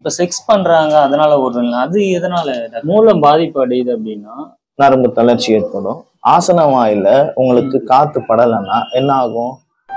இப்ப செக்ஸ் பண்றாங்க அதனால ஒரு அது எதனால டாக்டர்? மூலம் பாதிப்பு அடையுது அப்படின்னா நரம்பு தளர்ச்சி ஏற்படும் ஆசன வாயில உங்களுக்கு காத்து படலைன்னா என்ன ஆகும்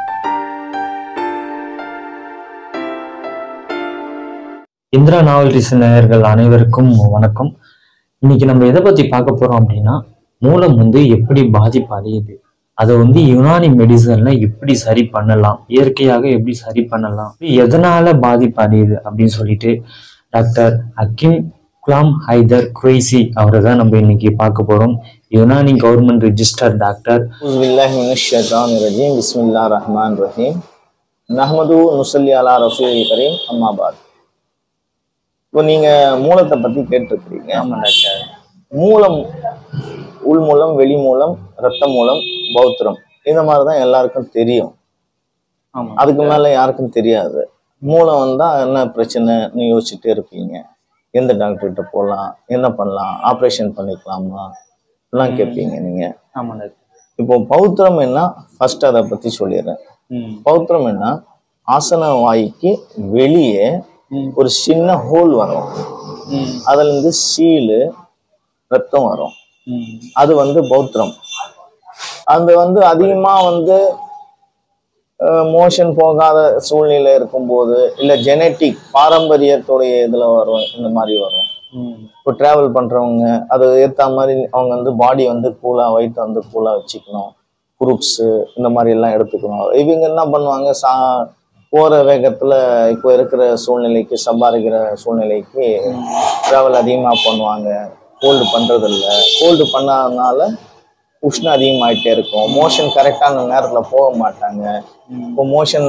இந்திரா நாவல்டிஸ் நேயர்கள் அனைவருக்கும் வணக்கம் இன்னைக்கு நம்ம எதை பத்தி பார்க்க போறோம் அப்படின்னா மூலம் வந்து எப்படி பாதிப்பு அடையுது அதை வந்து யுனானி மெடிசன்ல எப்படி சரி பண்ணலாம் இயற்கையாக எப்படி சரி பண்ணலாம் இது எதனால பாதிப்பு அடையுது அப்படின்னு சொல்லிட்டு டாக்டர் அக்கிம் குலாம் ஹைதர் குரேசி அவரை தான் நம்ம இன்னைக்கு பார்க்க போறோம் யுனானி கவர்மெண்ட் ரிஜிஸ்டர் டாக்டர் பிஸ்மில்லாஹி மினஷ் ஷைத்தானிர் ரஜீம் பிஸ்மில்லா ரஹ்மான் ரஹீம் நஹ்மது நுசல்லி அலா ரசூல் கரீம் அம்மாபாத் இப்போ நீங்க மூலத்தை பத்தி கேட்டிருக்கிறீங்க ஆமா டாக்டர் மூலம் உள் மூலம் வெளி மூலம் ரத்த மூலம் பௌத்திரம் இந்த மாதிரி தான் எல்லாருக்கும் தெரியும் ஆமா அதுக்கு மேல யாருக்கும் தெரியாது மூலம் வந்தா என்ன பிரச்சனைன்னு யோசிச்சுட்டே இருப்பீங்க எந்த டாக்டர்கிட்ட போகலாம் என்ன பண்ணலாம் ஆப்ரேஷன் பண்ணிக்கலாமா எல்லாம் கேட்பீங்க நீங்க ஆமா டாக்டர் இப்போ பௌத்திரம் என்ன ஃபர்ஸ்ட் அதை பத்தி சொல்லிடுறேன் ம் பௌத்திரம் என்ன ஆசன வாய்க்கு வெளியே ம் ஒரு சின்ன ஹோல் வரும் ம் அதுல இருந்து சீலு ரத்தம் வரும் ம் அது வந்து பௌத்திரம் அது வந்து அதிகமா வந்து மோஷன் போகாத சூழ்நிலை இருக்கும்போது இல்ல ஜெனட்டிக் பாரம்பரியத்துடைய இதுல வரும் இந்த மாதிரி வரும் ம் இப்போ டிராவல் பண்றவங்க அது ஏத்த மாதிரி அவங்க வந்து பாடி வந்து கூலா வயிற்று வந்து கூலா வச்சுக்கணும் குரூப்ஸ் இந்த மாதிரி எல்லாம் எடுத்துக்கணும் இவங்க என்ன பண்ணுவாங்க சா போற வேகத்துல இப்போ இருக்கிற சூழ்நிலைக்கு சம்பாதிக்கிற சூழ்நிலைக்கு டிராவல் அதிகமா பண்ணுவாங்க ஹோல்டு பண்றதில்ல ஹோல்டு பண்ணாதனால உஷ்ணம் அதிகமாயிட்டே இருக்கும் மோஷன் கரெக்டான நேரத்துல போக மாட்டாங்க இப்போ மோஷன்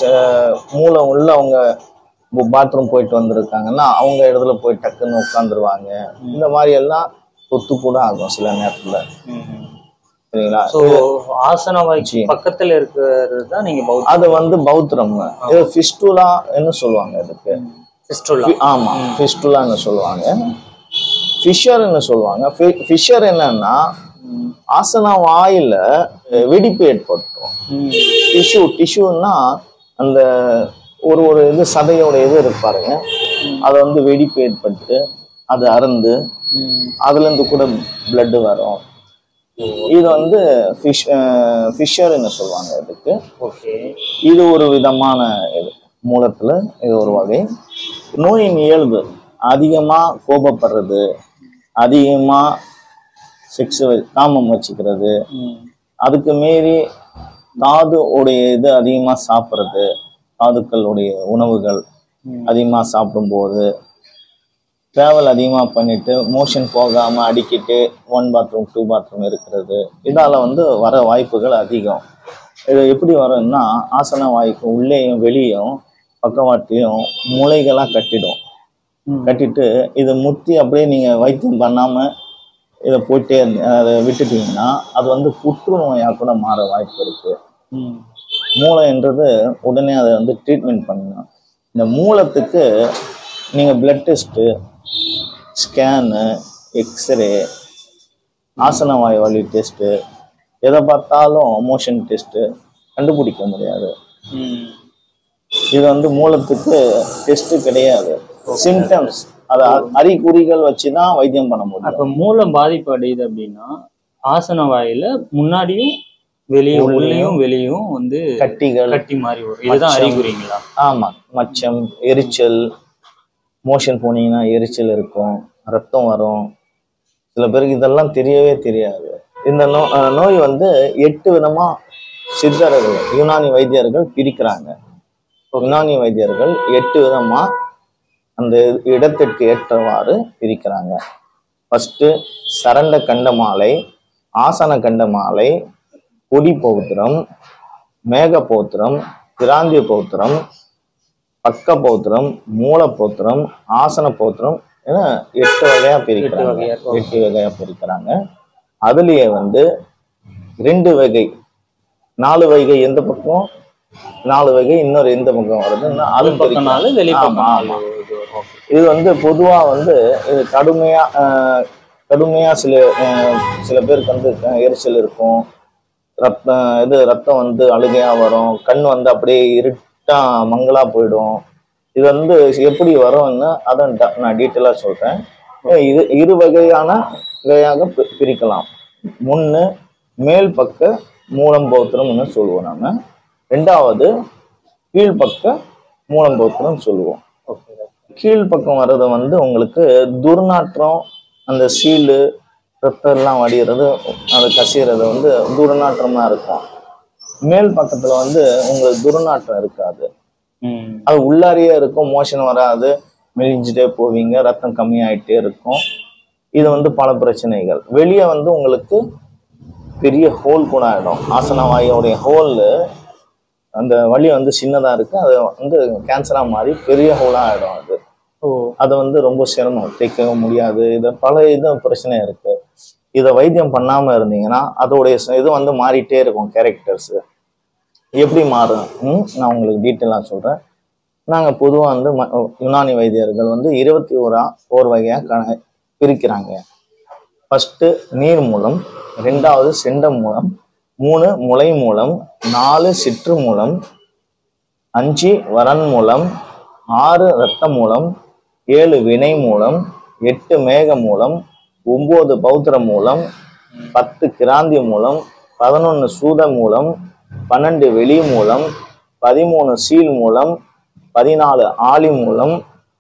மூளை உள்ள அவங்க பாத்ரூம் போயிட்டு வந்திருக்காங்கன்னா அவங்க இடத்துல போய் டக்குன்னு உட்காந்துருவாங்க இந்த மாதிரி எல்லாம் ஒத்து கூட ஆகும் சில நேரத்துல ம் சரிங்களா ஸோ ஆசன வாய்க்கு பக்கத்துல இருக்கிறது தான் நீங்க பௌத்த அது வந்து பௌத்திரம் இது ஃபிஸ்டுலா என்ன சொல்லுவாங்க இதுக்கு சிஸ்டுல்லா Fi- ஆமா ஃபிஸ்டுலான்னு சொல்லுவாங்க ஃபிஷர்னு சொல்லுவாங்க ஃபிஷர் என்னன்னா ஆசன வாயில அஹ், வெடிப்பு ஏற்பட்டுரும் டிஷ்யூ டிஷ்யூன்னா அந்த ஒரு ஒரு இது சதையோட இது இருக்கு பாருங்க அது வந்து வெடிப்பு ஏற்பட்டு அது அறந்து அதுல இருந்து கூட blood வரும் இது வந்து ஃபிஷ் ஃபிஷர்னு சொல்லுவாங்க இதுக்கு ஓகே இது ஒரு விதமான இது மூலத்துல இது ஒரு வகை நோயின் இயல்பு அதிகமா கோபப்படுறது அதிகமா செக்ஸ் காமம் வச்சுக்கிறது அதுக்கு மீறி தாது உடைய இது அதிகமா சாப்பிட்றது தாதுக்களுடைய உணவுகள் அதிகமா சாப்பிடும்போது டிராவல் அதிகமா பண்ணிட்டு மோஷன் போகாம அடிக்கிட்டு ஒன் பாத்ரூம் டூ பாத்ரூம் இருக்கிறது இதால வந்து வர வாய்ப்புகள் அதிகம் இது எப்படி வரும்னா ஆசன வாய்க்கு உள்ளேயும் வெளியும் பக்கவாட்டிலையும் முளைகளாக கட்டிடும் கட்டிட்டு இதை முத்தி அப்படியே நீங்க வைத்தியம் பண்ணாம இதை போயிட்டே இருந்து அதை விட்டுட்டீங்கன்னா அது வந்து புற்றுநோயாக கூட மாற வாய்ப்பு இருக்கு மூளைன்றது உடனே அதை வந்து ட்ரீட்மெண்ட் பண்ணணும் இந்த மூலத்துக்கு நீங்கள் பிளட் டெஸ்ட்டு ஸ்கேனு எக்ஸ்ரே ஆசன வாயு வலி டெஸ்ட்டு எதை பார்த்தாலும் மோஷன் டெஸ்ட்டு கண்டுபிடிக்க முடியாது இது வந்து மூலத்துக்கு டெஸ்ட்டு கிடையாது சிம்டம்ஸ் அதை அ- அறிகுறிகள் வச்சு தான் வைத்தியம் பண்ண முடியும் அப்ப மூலம் பாதிப்பு அடையுது அப்படின்னா ஆசன வாயில முன்னாடியும் வெளியும் உள்ளேயும் உள்ளேயும் வெளியும் வந்து கட்டிகள் கட்டி மாதிரி வரும் இதுதான் மச்சம். அறிகுறிங்களா ஆமா மச்சம் எரிச்சல் மோஷன் போனீங்கன்னா எரிச்சல் இருக்கும் ரத்தம் வரும் சில பேருக்கு இதெல்லாம் தெரியவே தெரியாது இந்த நோ அஹ் நோய் வந்து எட்டு விதமா சித்தர்கள் யுனானி வைத்தியர்கள் பிரிக்கிறாங்க யுனானி வைத்தியர்கள் எட்டு விதமா அந்த இடத்திற்கு ஏற்றவாறு பிரிக்கிறாங்க ஃபர்ஸ்ட் சரண்ட கண்டமாலை ஆசன கண்டமாலை கொடி பௌத்திரம் மேக பௌத்திரம் கிராந்திய பௌத்திரம் பக்க பௌத்திரம் மூல பௌத்திரம் ஆசன பௌத்திரம் என எட்டு வகையா பிரிக்கிறாங்க வகையா, எட்டு வகையா பிரிக்கிறாங்க அதுலயே வந்து ரெண்டு வகை நாலு வகை எந்த பக்கம் நாலு வகை இன்னொரு எந்த பக்கம் வருதுன்னா அது அது பக்கம் நாலு வெளி பக்கம் ஆமா, நாலு ஆமா. இது வரும். Okay. இது வந்து பொதுவா வந்து இது கடுமையா ஆஹ், கடுமையா சில ஆஹ், சில பேருக்கு வந்து அஹ், எரிச்சல் இருக்கும் ரத்தம் இது ரத்தம் வந்து அழுகையா வரும் கண் வந்து அப்படியே இருட்டா மங்களா போயிடும் இது வந்து எப்படி வரும்னு அதை ட- நான் டீட்டெயிலாக சொல்கிறேன் இது இரு வகையான வகையாக பி- பிரிக்கலாம் முன்னு மேல் பக்க மூலம்பௌத்திரம்னு சொல்லுவோம் நாம ரெண்டாவது கீழ்ப்பக்க மூலம்பௌத்திரம் சொல்லுவோம் ஓகே கீழ்ப்பக்கம் வர்றது வந்து உங்களுக்கு துர்நாற்றம் அந்த சீலு ரத்தம் எல்லாம் வடிகிறது அது கசிகிறது வந்து துர்நாற்றமா இருக்கும் மேல் பக்கத்துல வந்து உங்களுக்கு துர்நாற்றம் இருக்காது ம் அது உள்ளாரியே இருக்கும் மோஷன் வராது மெலிஞ்சிட்டே போவீங்க ரத்தம் கம்மியாயிட்டே இருக்கும் இது வந்து பல பிரச்சனைகள் வெளியே வந்து உங்களுக்கு பெரிய ஹோல் கூட ஆயிடும் ஆசன வாயோடைய ஹோல் அந்த வலி வந்து சின்னதா இருக்கு அது வந்து கேன்சரா மாறி பெரிய ஹோலா ஆயிடும் அது ஓ அது வந்து ரொம்ப சிரமம் தைக்கவும் முடியாது இது பல இது பிரச்சனை இருக்கு இதை வைத்தியம் பண்ணாம இருந்தீங்கன்னா அதோடைய ச- இது வந்து மாறிட்டே இருக்கும் கேரக்டர்ஸ் எப்படி மாறும் ம், நான் உங்களுக்கு டீட்டெயிலாக சொல்றேன் நாங்க பொதுவா வந்து ம- யுனானி வைத்தியர்கள் வந்து இருபத்தி ஓரா ஓர் வகையா க- பிரிக்கிறாங்க ஃபர்ஸ்ட் நீர் மூலம் ரெண்டாவது செண்டம் மூலம் மூணு முளை மூலம் நாலு சிற்று மூலம் அஞ்சு வரன் மூலம் ஆறு இரத்த மூலம் ஏழு வினை மூலம் எட்டு மேக மூலம் ஒன்பது பௌத்திர மூலம் பத்து கிராந்தி மூலம் பதினொன்று சூத மூலம் பன்னெண்டு வெளி மூலம் பதிமூணு சீல் மூலம் பதினாலு ஆளி மூலம்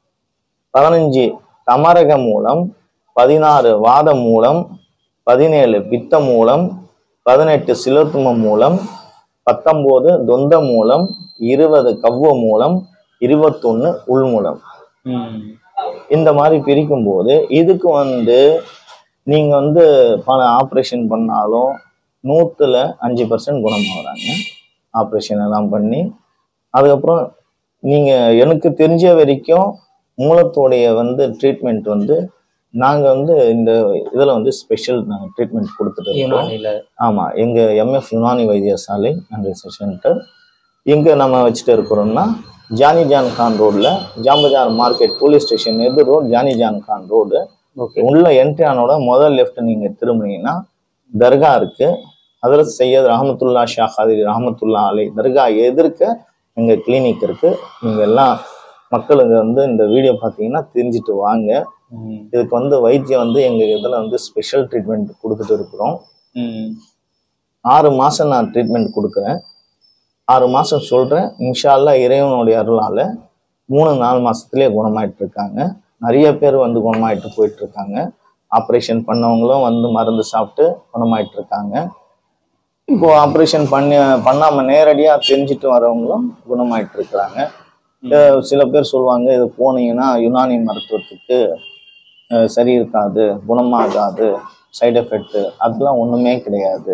பதினஞ்சு தமரக மூலம் பதினாறு வாத மூலம் பதினேழு பித்த மூலம் பதினெட்டு சிலோத்தும மூலம் பத்தொம்போது தொந்த மூலம் இருபது கவ்வ மூலம் இருபத்தொன்னு உள் மூலம் ம் இந்த மாதிரி பிரிக்கும்போது இதுக்கு வந்து நீங்க வந்து பல ஆப்ரேஷன் பண்ணாலும் நூத்துல அஞ்சு பர்சன்ட் குணமாகறாங்க ஆப்ரேஷன் எல்லாம் பண்ணி அதுக்கப்புறம் நீங்க எனக்கு தெரிஞ்ச வரைக்கும் மூலத்தோடைய வந்து ட்ரீட்மெண்ட் வந்து நாங்க வந்து இந்த இதுல வந்து ஸ்பெஷல் நாங்கள் ட்ரீட்மெண்ட் கொடுத்துட்டு இருக்கோம் யுனானில ஆமா எங்க எம்எஃப் யுனானி வைத்தியசாலை அண்ட் ரிசர்ச் சென்டர் எங்க நம்ம வச்சுட்டு இருக்கிறோம்னா ஜானி ஜான் கான் ரோட்ல ஜாம்பஜார் மார்க்கெட் போலீஸ் ஸ்டேஷன் எதிர் road Johnny John Khan road okay உள்ள என்ட்ரி ஆனோட முதல் லெஃப்ட் நீங்க திரும்பினீங்கன்னா தர்கா இருக்கு அதுல சையத் ரஹமத்துல்லா ஷா காதிரி ரஹமத்துல்லா அலை தர்கா எதிர்க்க எங்க கிளினிக் இருக்கு நீங்க எல்லாம் மக்களுங்க வந்து இந்த வீடியோ பார்த்தீங்கன்னா தெரிஞ்சுட்டு வாங்க ம் இதுக்கு வந்து வைத்தியம் வந்து எங்க இதுல வந்து ஸ்பெஷல் ட்ரீட்மெண்ட் கொடுத்துட்டு இருக்கிறோம் ம் ஆறு மாசம் நான் ட்ரீட்மெண்ட் கொடுக்குறேன் ஆறு மாசம் சொல்றேன் இன்ஷா அல்லாஹ் இறைவனுடைய அருளால மூணு நாலு மாசத்துலயே குணமாயிட்டு இருக்காங்க நிறைய பேர் வந்து குணமாயிட்டு போயிட்டு இருக்காங்க ஆப்ரேஷன் பண்ணவங்களும் வந்து மருந்து சாப்பிட்டு குணமாயிட்டு இருக்காங்க இப்போ ஆப்ரேஷன் பண்ணி பண்ணாம நேரடியா தெரிஞ்சுட்டு வரவங்களும் குணமாயிட்டு இருக்கிறாங்க அஹ் சில பேர் சொல்லுவாங்க இது போனீங்கன்னா யுனானி மருத்துவத்துக்கு அஹ் சரி இருக்காது குணமாகாது சைடு எஃபெக்ட் அதெல்லாம் ஒண்ணுமே கிடையாது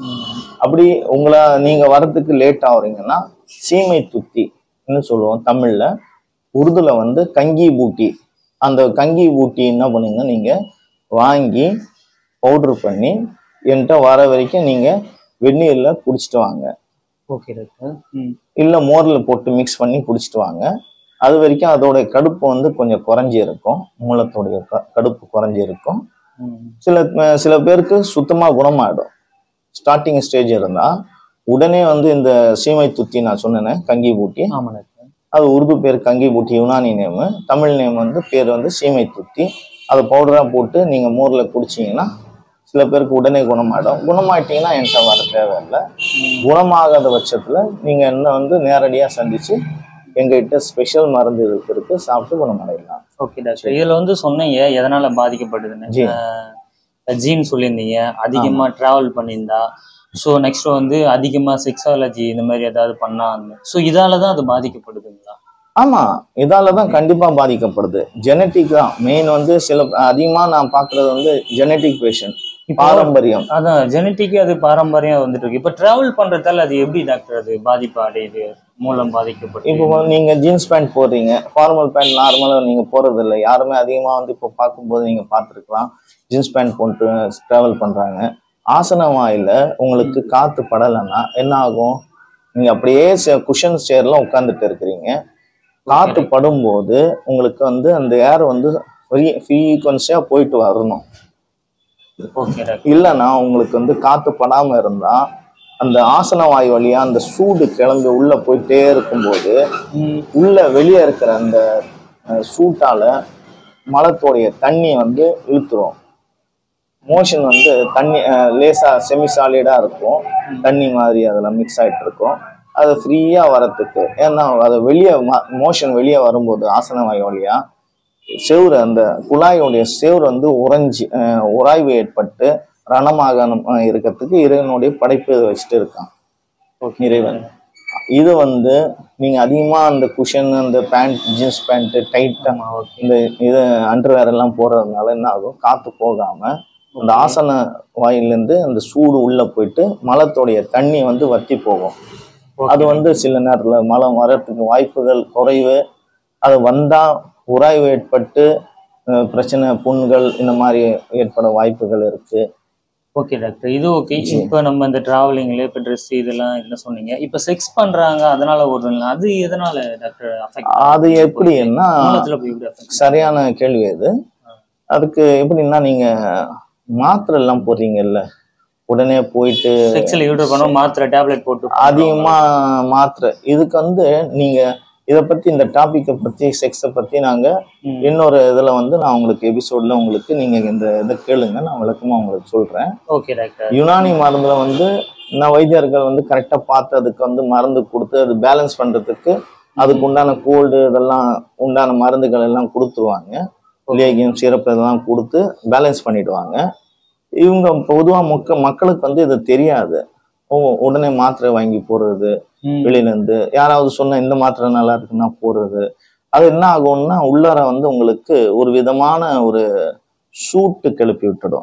அப்படி உங்களை நீங்க வரதுக்கு லேட் ஆகுறீங்கன்னா சீமை துத்தின்னு சொல்லுவோம் தமிழ்ல உருதுல வந்து கங்கி பூட்டி அந்த கங்கி பூட்டி என்ன பண்ணுங்க நீங்க வாங்கி பவுடர் பண்ணி என்கிட்ட வர வரைக்கும் நீங்க வெந்நீர்ல குடிச்சிட்டு வாங்க ஓகே டாக்டர் ம் இல்ல மோர்ல போட்டு மிக்ஸ் பண்ணி குடிச்சிட்டு வாங்க அது வரைக்கும் அதோட கடுப்பு வந்து கொஞ்சம் குறைஞ்சி இருக்கும் மூலத்தோடைய க- கடுப்பு குறைஞ்சி இருக்கும் ம் சில சில பேருக்கு சுத்தமா குணமாயிடும் ஸ்டார்டிங் ஸ்டேஜ் இருந்தா உடனே வந்து இந்த சீமை துத்தி நான் சொன்னேனே கங்கி பூட்டி ஆமா டாக்டர் அது உருது பேர் கங்கி பூட்டி யுனானி நேமு தமிழ் நேம் வந்து பேர் வந்து சீமை துத்தி அதை பவுடரா போட்டு நீங்க மோர்ல குடிச்சீங்கன்னா சில பேருக்கு உடனே குணமாயிடும் குணமாயிட்டீங்கன்னா என்கிட்ட வர தேவையில்லை குணமாகாத பட்சத்துல நீங்க என்ன வந்து நேரடியா சந்திச்சு எங்ககிட்ட ஸ்பெஷல் மருந்து இருக்கு இருக்கு சாப்பிட்டு குணமடையலாம் ஓகே டாக்டர் இதுல வந்து சொன்னீங்க எதனால பாதிக்கப்படுதுன்னு ஜி. ஜீன் சொல்லியிருந்தீங்க அதிகமா டிராவல் பண்ணியிருந்தா ஸோ நெக்ஸ்ட் வந்து அதிகமா செக்ஸாலஜி இந்த மாதிரி ஏதாவது பண்ணா ஸோ இதால தான் அது பாதிக்கப்படுதுங்களா ஆமா இதால தான் கண்டிப்பா பாதிக்கப்படுது ஜெனட்டிக் தான் மெயின் வந்து சில அதிகமா நான் பாக்குறது வந்து ஜெனட்டிக் பேஷண்ட் இப்போ பாரம்பரியம் அதான் ஜெனட்டிக் அது பாரம்பரியம் வந்துட்டு இருக்கு இப்போ டிராவல் பண்றதால அது எப்படி டாக்டர் அது பாதிப்பு அடையுது மூலம் பாதிக்கப்பட்டு இப்போ வந்து நீங்க ஜீன்ஸ் பேண்ட் போடுறீங்க ஃபார்மல் பேண்ட் நார்மலாக நீங்க போறது இல்லை யாருமே அதிகமா வந்து இப்போ பார்க்கும்போது நீங்க பார்த்துருக்கலாம் ஜீன்ஸ் பேண்ட் போட்டு டிராவல் பண்றாங்க ஆசன வாயில உங்களுக்கு காத்து படலைன்னா என்ன ஆகும் நீங்க அப்படியே குஷன் சேர்ல உட்காந்துட்டு இருக்கிறீங்க காத்து படும்போது உங்களுக்கு வந்து அந்த ஏர் வந்து ஃப்ரீக்வன்சியா போயிட்டு வரணும் ஓகே டாக்டர் இல்லைன்னா உங்களுக்கு வந்து காத்து படாம இருந்தா அந்த ஆசன வாயு வழியா அந்த சூடு கிளம்பி உள்ள போயிட்டே இருக்கும்போது ம் உள்ள வெளியே இருக்கிற அந்த அஹ், சூட்டால மலத்தோடைய தண்ணி வந்து இழுத்துரும் மோஷன் வந்து தண்ணி அஹ், லேசா செமி சாலிடா இருக்கும் தண்ணி மாதிரி அதில் மிக்ஸ் ஆயிட்டு இருக்கும் அது ஃப்ரீயா வரத்துக்கு ஏன்னா அது வெளியே மோஷன் வெளியே வரும்போது ஆசன வாயு வழியா செவுரு அந்த குழாயுடைய செவுரு வந்து உறைஞ்சி அஹ், உராய்வு ஏற்பட்டு ரணமாக அஹ், இருக்கிறதுக்கு இறைவனுடைய படைப்பு இதை வச்சுட்டு இருக்கான் இறைவன் இது வந்து நீங்க அதிகமா அந்த குஷன் அந்த பேண்ட் ஜீன்ஸ் பேண்ட் டைட்டா இந்த இது அண்டர்வேர் எல்லாம் போடுறதுனால என்ன ஆகும் காத்து போகாம அந்த ஆசன வாயிலிருந்து அந்த சூடு உள்ள போயிட்டு மலத்தோடைய தண்ணி வந்து வத்தி போகும் அது வந்து சில நேரத்துல மலம் வரத்துக்கு வாய்ப்புகள் குறைவு அது வந்தா உராய்வு ஏற்பட்டு அஹ், பிரச்சனை புண்கள் இந்த மாதிரி ஏற்பட வாய்ப்புகள் இருக்கு ஓகே டாக்டர் இது ஓகே இப்போ நம்ம இந்த டிராவலிங்ல இப்போ ட்ரெஸ் இதெல்லாம் இதெல்லாம் சொன்னீங்க இப்போ செக்ஸ் பண்றாங்க அதனால ஒரு அது எதனால டாக்டர் அஃபெக்ட் அது எப்படின்னா மூலத்துல போய் எப்படி அஃபெக்ட் சரியான கேள்வி அது அதுக்கு எப்படின்னா நீங்க மாத்திரை எல்லாம் போடுறீங்கல்ல உடனே போயிட்டு செக்ஸ்ல யூடியூப் பண்ணோம் மாத்திரை டேப்லெட் போட்டு அதிகமா மாத்திரை இதுக்கு வந்து நீங்க இதை பத்தி இந்த டாபிக்கை பத்தி செக்ஸை பத்தி நாங்க ம். இன்னொரு இதுல வந்து நான் உங்களுக்கு எபிசோட்ல உங்களுக்கு நீங்க இந்த இதை கேளுங்க நான் விளக்கமா உங்களுக்கு சொல்றேன் ஓகே டாக்டர் யுனானி மருந்துல வந்து நான் வைத்தியர்கள் வந்து கரெக்டா பார்த்து அதுக்கு வந்து மருந்து கொடுத்து அது பேலன்ஸ் பண்றதுக்கு அதுக்கு உண்டான கோல்டு இதெல்லாம் உண்டான மருந்துகள் எல்லாம் கொடுத்துருவாங்க லேகியம் சிறப்பு இதெல்லாம் கொடுத்து பேலன்ஸ் பண்ணிடுவாங்க இவங்க பொதுவா மொக்க மக்களுக்கு வந்து இது தெரியாது ஓ உடனே மாத்திரை வாங்கி போடுறது ம். வெளியில இருந்து யாராவது சொன்ன இந்த மாத்திரை நல்லா இருக்குன்னா போடுறது அது என்ன ஆகும்னா உள்ளார வந்து உங்களுக்கு ஒரு விதமான ஒரு சூட்டு கிளப்பி விட்டுடும்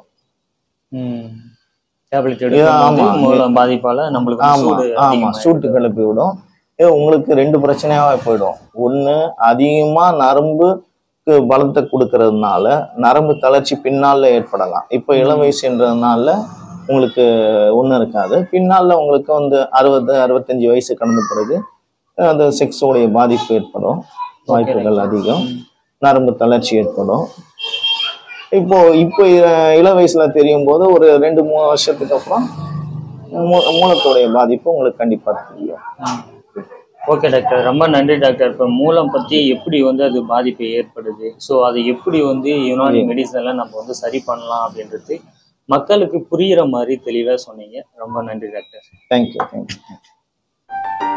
டேப்லெட் ஆமா. எடுக்கும் மூலம் பாதிப்பால நம்மளுக்கு வந்து ஆமா சூடு ஆமா அதிகமாயிடும். சூட்டு கிளப்பி விடும் இது உங்களுக்கு ரெண்டு பிரச்சனையாவே போயிடும் ஒண்ணு அதிகமா நரம்புக்கு பலத்தை கொடுக்கறதுனால நரம்பு தளர்ச்சி பின்னால ஏற்படலாம் இப்போ இளம் வயசுன்றதுனால உங்களுக்கு ஒன்றும் இருக்காது பின்னால உங்களுக்கு வந்து அறுபது அறுபத்தஞ்சு வயசு கடந்த பிறகு அஹ், அந்த செக்ஸோடைய பாதிப்பு ஏற்படும் வாய்ப்புகள் அதிகம் நரம்பு தளர்ச்சி ஏற்படும் இப்போ இப்போ இ- இள வயசுல தெரியும் போது ஒரு ரெண்டு மூணு வருஷத்துக்கு அப்புறம் மூ- மூலத்தோடைய பாதிப்பு உங்களுக்கு கண்டிப்பா தெரியும் ஓகே டாக்டர் ரொம்ப நன்றி டாக்டர் இப்போ மூலம் பற்றி எப்படி வந்து அது பாதிப்பு ஏற்படுது ஸோ அது எப்படி வந்து யுனானி மெடிசன்ல நம்ம வந்து சரி பண்ணலாம் அப்படின்றது மக்களுக்கு புரியிற மாதிரி தெளிவாக சொன்னீங்க ரொம்ப நன்றி டாக்டர் தேங்க்யூ தேங்க்யூ